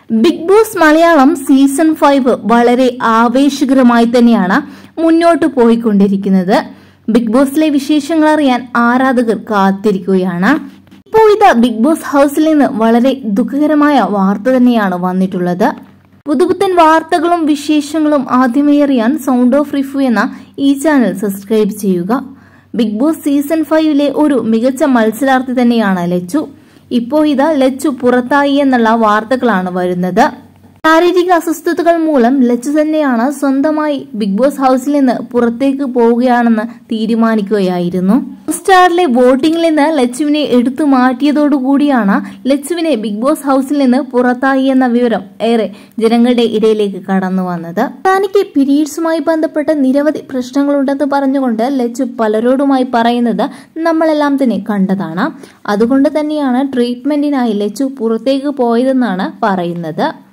big Boss Malayalam season five വളരെ ആവേശകരമായി തന്നെയാണ് മുന്നോട്ട് പോയിക്കൊണ്ടിരിക്കുന്നത് ബിഗ് ബോസിലെ വിശേഷങ്ങൾ അറിയാൻ ആരാധകർ കാത്തിരിക്കുകയാണ് ഇപ്പോൾ ഇത് ബിഗ് ബോസ് ഹൗസിൽ നിന്ന് വളരെ ദുഃഖകരമായ വാർത്ത തന്നെയാണ് വന്നിട്ടുള്ളത് പുതുപുത്തൻ വാർത്തകളും വിശേഷങ്ങളും ആദ്യമേ അറിയാൻ സൗണ്ട് ഓഫ് റിഫ്യൂ എന്ന ഈ ചാനൽ സബ്സ്ക്രൈബ് ചെയ്യുക ബിഗ് ബോസ് സീസൺ ഫൈവിലെ ഒരു മികച്ച മത്സരാർത്ഥി തന്നെയാണ് ലച്ചു ഇപ്പോൾ ഇത് ലച്ചു പുറത്തായി എന്നുള്ള വാർത്തകളാണ് വരുന്നത് ശാരീരിക അസ്വസ്ഥതകൾ മൂലം ലച്ചു തന്നെയാണ് സ്വന്തമായി ബിഗ് ബോസ് ഹൗസിൽ നിന്ന് പുറത്തേക്ക് പോവുകയാണെന്ന് തീരുമാനിക്കുകയായിരുന്നു സ്റ്റാറിലെ വോട്ടിംഗിൽ നിന്ന് ലച്ചുവിനെ എടുത്തു മാറ്റിയതോടുകൂടിയാണ് ലച്ചുവിനെ ബിഗ് ബോസ് ഹൗസിൽ നിന്ന് പുറത്തായി എന്ന വിവരം ഏറെ ജനങ്ങളുടെ ഇടയിലേക്ക് കടന്നു വന്നത് തനിക്ക് പീരീഡ്സുമായി ബന്ധപ്പെട്ട നിരവധി പ്രശ്നങ്ങളുണ്ടെന്ന് പറഞ്ഞുകൊണ്ട് ലച്ചു പലരോടുമായി പറയുന്നത് നമ്മളെല്ലാം തന്നെ കണ്ടതാണ് അതുകൊണ്ട് തന്നെയാണ് ട്രീറ്റ്മെന്റിനായി ലച്ചു പുറത്തേക്ക് പോയതെന്നാണ് പറയുന്നത്